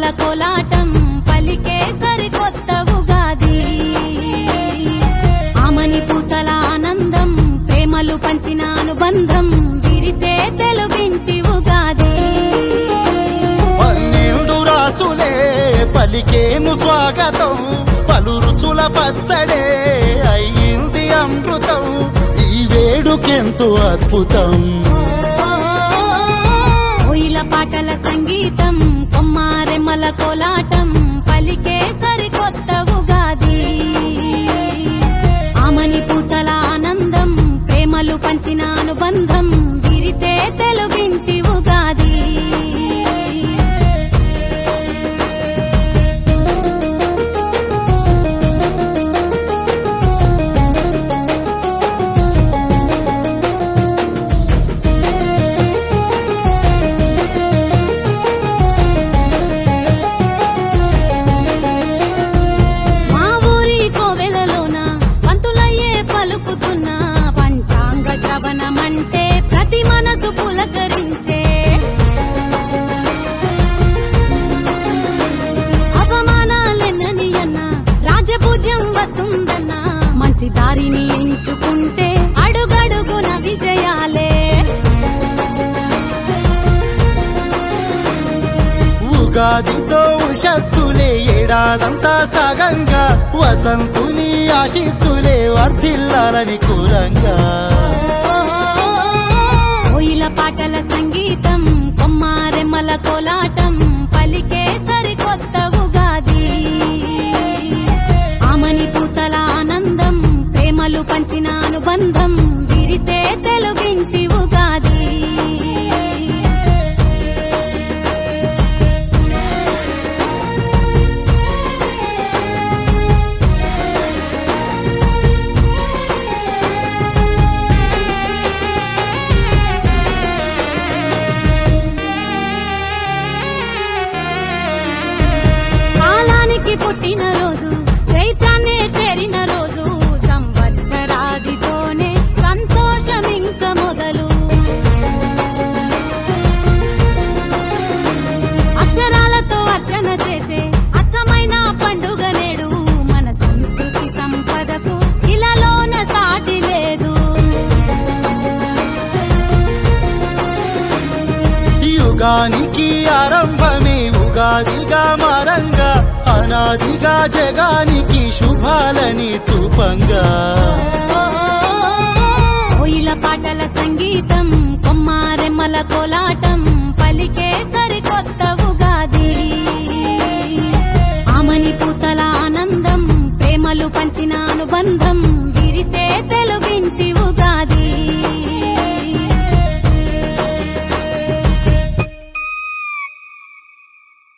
కోలాటం పలికే సరికొత్త ఉగాది ఆమని పూతల ఆనందం ప్రేమలు పంచిన అనుబంధం విరిసే తెలుగింటి ఉగాది పన్నెండు రాసులే పలికేను స్వాగతం పలు రుచుల పచ్చడే అయ్యింది అమృతం ఈ వేడుకెంతో అద్భుతం ఓయిల పాటల సంగీతం కొమ్మారెమ్మల కోలాటం పలికే సరికొత్త ఉగాది ఆమని పూతల ఆనందం ప్రేమలు పంచిన అనుబంధం విరిసే తెలుగింటి ఉగాది మా ఊరి కోవెలలోన పంతులయ్యే పలుకుతున్న పంచాంగ శ్రవణమంటే ప్రతి మనసు పులకరించే అవమానాలెన్నని అన్న రాజపూజ్యం వస్తుందన్న మంచి దారిని ఎంచుకుంటే అడుగడుగున విజయాలే ఉగాదితో ఉషస్సులే ఏడాదంతా సగంగా వసంతుని ఆశీస్సులే వర్ధిల్లాలని కూరంగా ఓయిల పాటల సంగీతం కొమ్మారెమ్మల కోలాటం పలికే సరికొత్త ఉగాది ఆమని పూతల ఆనందం ప్రేమలు పంచిన అనుబంధం విరిసే తెలుగింటి ఉగాది కాలానికి పుట్టిన రోజు చైతాన్నే చేరిన రోజు సంవత్సరాదితోనే సంతోషం ఇంక మొదలు అక్షరాలతో అర్చన చేసే అచ్చమైన పండుగ నేడు మన సంస్కృతి సంపదకు ఇలాలోన సాటి లేదు యుగానికి ఆరంభమే ఉగాదిగా మారంగా అనాదిగా జగానికి శుభాలని చూపంగా ఓయిల పాటల సంగీతం కొమ్మారెమ్మల కోలాటం పలికే సరికొత్త ఉగాది ఆమని పూతల ఆనందం ప్రేమలు పంచిన అనుబంధం విరిసే తెలుగు